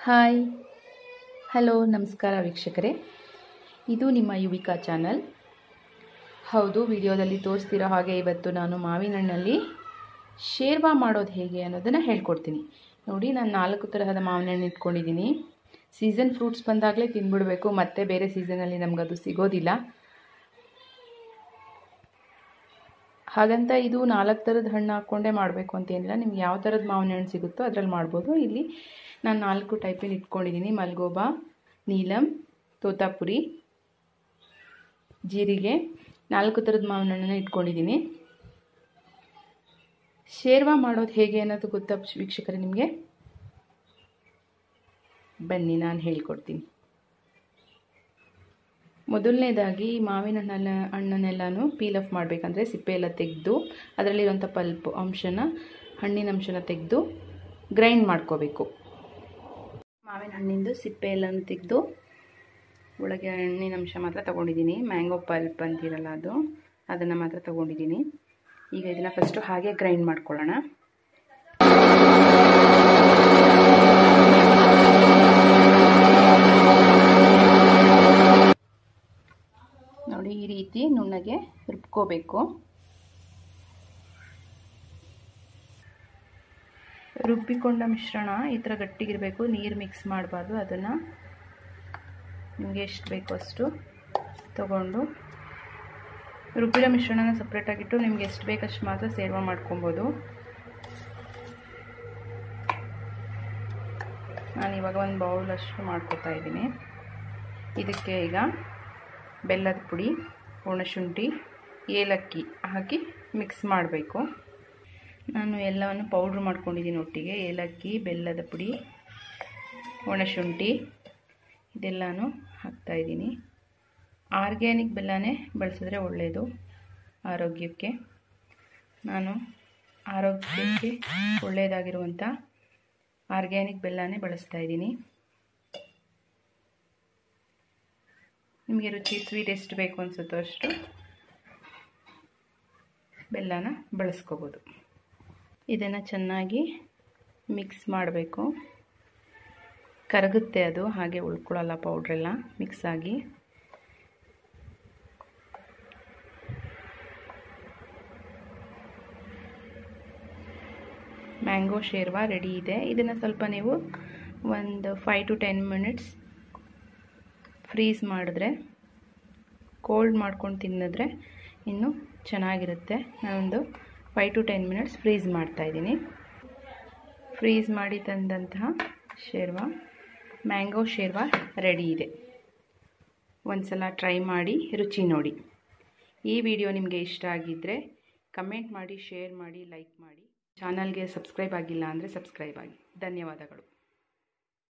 hi hello ನಮಸ್ಕಾರ ವೀಕ್ಷಕರೇ ಇದು ನಿಮ್ಮ ಯುವಿಕಾ ಚಾನಲ್ ಹೌದು ವಿಡಿಯೋದಲ್ಲಿ ತೋರಿಸ್ತಿರೋ ಹಾಗೆ ಇವತ್ತು ನಾನು ಮಾವಿನ ಹಣ್ಣಲ್ಲಿ ಶೇರ್ವಾ ಮಾಡೋದು ಹೇಗೆ ಅನ್ನೋದನ್ನು ಹೇಳ್ಕೊಡ್ತೀನಿ ನೋಡಿ ನಾನು ನಾಲ್ಕು ತರಹದ ಮಾವಿನ ಹಣ್ಣು ಇಟ್ಕೊಂಡಿದ್ದೀನಿ ಸೀಸನ್ ಫ್ರೂಟ್ಸ್ ಬಂದಾಗಲೇ ತಿಂದ್ಬಿಡಬೇಕು ಮತ್ತೆ ಬೇರೆ ಸೀಸನಲ್ಲಿ ನಮಗದು ಸಿಗೋದಿಲ್ಲ ಹಾಗಂತ ಇದು ನಾಲ್ಕು ಥರದ ಹಣ್ಣು ಹಾಕ್ಕೊಂಡೇ ಮಾಡಬೇಕು ಅಂತೇನಿಲ್ಲ ನಿಮ್ಗೆ ಯಾವ ಥರದ ಮಾವಿನ ಹಣ್ಣು ಸಿಗುತ್ತೋ ಅದರಲ್ಲಿ ಮಾಡ್ಬೋದು ಇಲ್ಲಿ ನಾನು ನಾಲ್ಕು ಟೈಪಿನ ಇಟ್ಕೊಂಡಿದ್ದೀನಿ ಮಲ್ಗೋಬಾ ನೀಲಂ ತೋತಾಪುರಿ ಜೀರಿಗೆ ನಾಲ್ಕು ಥರದ ಮಾವಿನ ಹಣ್ಣನ್ನು ಇಟ್ಕೊಂಡಿದ್ದೀನಿ ಶೇರ್ವಾ ಮಾಡೋದು ಹೇಗೆ ಅನ್ನೋದು ಗೊತ್ತಾ ವೀಕ್ಷಕರೇ ನಿಮಗೆ ಬನ್ನಿ ನಾನು ಹೇಳ್ಕೊಡ್ತೀನಿ ಮೊದಲನೇದಾಗಿ ಮಾವಿನ ಹಣ್ಣಲ್ಲ ಹಣ್ಣನ್ನೆಲ್ಲನೂ ಪೀಲ್ ಆಫ್ ಮಾಡಬೇಕಂದ್ರೆ ಸಿಪ್ಪೆ ಎಲ್ಲ ತೆಗೆದು ಅದರಲ್ಲಿರುವಂಥ ಪಲ್ಪ್ ಅಂಶನ ಹಣ್ಣಿನ ಅಂಶನ ತೆಗೆದು ಗ್ರೈಂಡ್ ಮಾಡ್ಕೋಬೇಕು ಮಾವಿನ ಹಣ್ಣಿಂದು ಸಿಪ್ಪೆ ಎಲ್ಲನೂ ತೆಗೆದು ಒಳಗೆ ಹಣ್ಣಿನ ಅಂಶ ಮಾತ್ರ ತೊಗೊಂಡಿದ್ದೀನಿ ಮ್ಯಾಂಗೋ ಪಲ್ಪ್ ಅಂತಿರಲ್ಲ ಅದು ಅದನ್ನು ಮಾತ್ರ ತೊಗೊಂಡಿದ್ದೀನಿ ಈಗ ಇದನ್ನು ಫಸ್ಟು ಹಾಗೆ ಗ್ರೈಂಡ್ ಮಾಡ್ಕೊಳ್ಳೋಣ ನೋಡಿ ಈ ರೀತಿ ನುಣ್ಣಗೆ ರುಬ್ಕೋಬೇಕು ರುಬ್ಬಿಕೊಂಡ ಮಿಶ್ರಣ ಈ ಥರ ಗಟ್ಟಿಗಿರಬೇಕು ನೀರು ಮಿಕ್ಸ್ ಮಾಡಬಾರ್ದು ಅದನ್ನು ನಿಮಗೆ ಎಷ್ಟು ಬೇಕೋ ಅಷ್ಟು ತಗೊಂಡು ರುಬ್ಬಿರೋ ಮಿಶ್ರಣನ ಸಪ್ರೇಟಾಗಿಟ್ಟು ನಿಮ್ಗೆ ಎಷ್ಟು ಬೇಕಷ್ಟು ಮಾತ್ರ ಸೇರ್ವ ಮಾಡ್ಕೊಬೋದು ನಾನು ಇವಾಗ ಒಂದು ಬೌಲಷ್ಟು ಮಾಡ್ಕೊತಾ ಇದ್ದೀನಿ ಇದಕ್ಕೆ ಈಗ ಬೆಲ್ಲದ ಪುಡಿ ಒಣಶುಂಠಿ ಏಲಕ್ಕಿ ಹಾಕಿ ಮಿಕ್ಸ್ ಮಾಡಬೇಕು ನಾನು ಎಲ್ಲವನ್ನು ಪೌಡ್ರ್ ಮಾಡ್ಕೊಂಡಿದ್ದೀನಿ ಒಟ್ಟಿಗೆ ಏಲಕ್ಕಿ ಬೆಲ್ಲದ ಪುಡಿ ಒಣಶುಂಠಿ ಇದೆಲ್ಲನೂ ಹಾಕ್ತಾಯಿದ್ದೀನಿ ಆರ್ಗ್ಯಾನಿಕ್ ಬೆಲ್ಲನೇ ಬಳಸಿದ್ರೆ ಒಳ್ಳೆಯದು ಆರೋಗ್ಯಕ್ಕೆ ನಾನು ಆರೋಗ್ಯಕ್ಕೆ ಒಳ್ಳೆಯದಾಗಿರುವಂಥ ಆರ್ಗ್ಯಾನಿಕ್ ಬೆಲ್ಲನೇ ಬಳಸ್ತಾ ಇದ್ದೀನಿ ನಿಮಗೆ ರುಚಿ ಸ್ವೀಟ್ ಎಷ್ಟು ಬೇಕು ಅನಿಸುತ್ತೋ ಅಷ್ಟು ಬೆಲ್ಲನ ಬಳಸ್ಕೋಬೋದು ಇದನ್ನು ಚೆನ್ನಾಗಿ ಮಿಕ್ಸ್ ಮಾಡಬೇಕು ಕರಗುತ್ತೆ ಅದು ಹಾಗೆ ಉಳ್ಕೊಳ್ಳಲ್ಲ ಪೌಡ್ರೆಲ್ಲ ಮಿಕ್ಸ್ ಆಗಿ ಮ್ಯಾಂಗೋ ಶೇರ್ವಾ ರೆಡಿ ಇದೆ ಇದನ್ನು ಸ್ವಲ್ಪ ನೀವು ಒಂದು five to ten minutes freeze ಮಾಡಿದ್ರೆ ಕೋಲ್ಡ್ ಮಾಡ್ಕೊಂಡು ತಿನ್ನಿದ್ರೆ ಇನ್ನೂ ಚೆನ್ನಾಗಿರುತ್ತೆ ನಾನೊಂದು five to ten minutes freeze ಮಾಡ್ತಾಯಿದ್ದೀನಿ ಫ್ರೀಸ್ ಮಾಡಿ ತಂದಂತಹ ಶೇರ್ವಾ ಮ್ಯಾಂಗೋ ಶೇರ್ವಾ ರೆಡಿ ಇದೆ ಒಂದು ಸಲ ಟ್ರೈ ಮಾಡಿ ರುಚಿ ನೋಡಿ ಈ ವಿಡಿಯೋ ನಿಮಗೆ ಇಷ್ಟ ಆಗಿದ್ದರೆ ಕಮೆಂಟ್ ಮಾಡಿ ಶೇರ್ ಮಾಡಿ ಲೈಕ್ ಮಾಡಿ ಚಾನಲ್ಗೆ ಸಬ್ಸ್ಕ್ರೈಬ್ ಆಗಿಲ್ಲ ಅಂದರೆ ಸಬ್ಸ್ಕ್ರೈಬ್ ಆಗಿ ಧನ್ಯವಾದಗಳು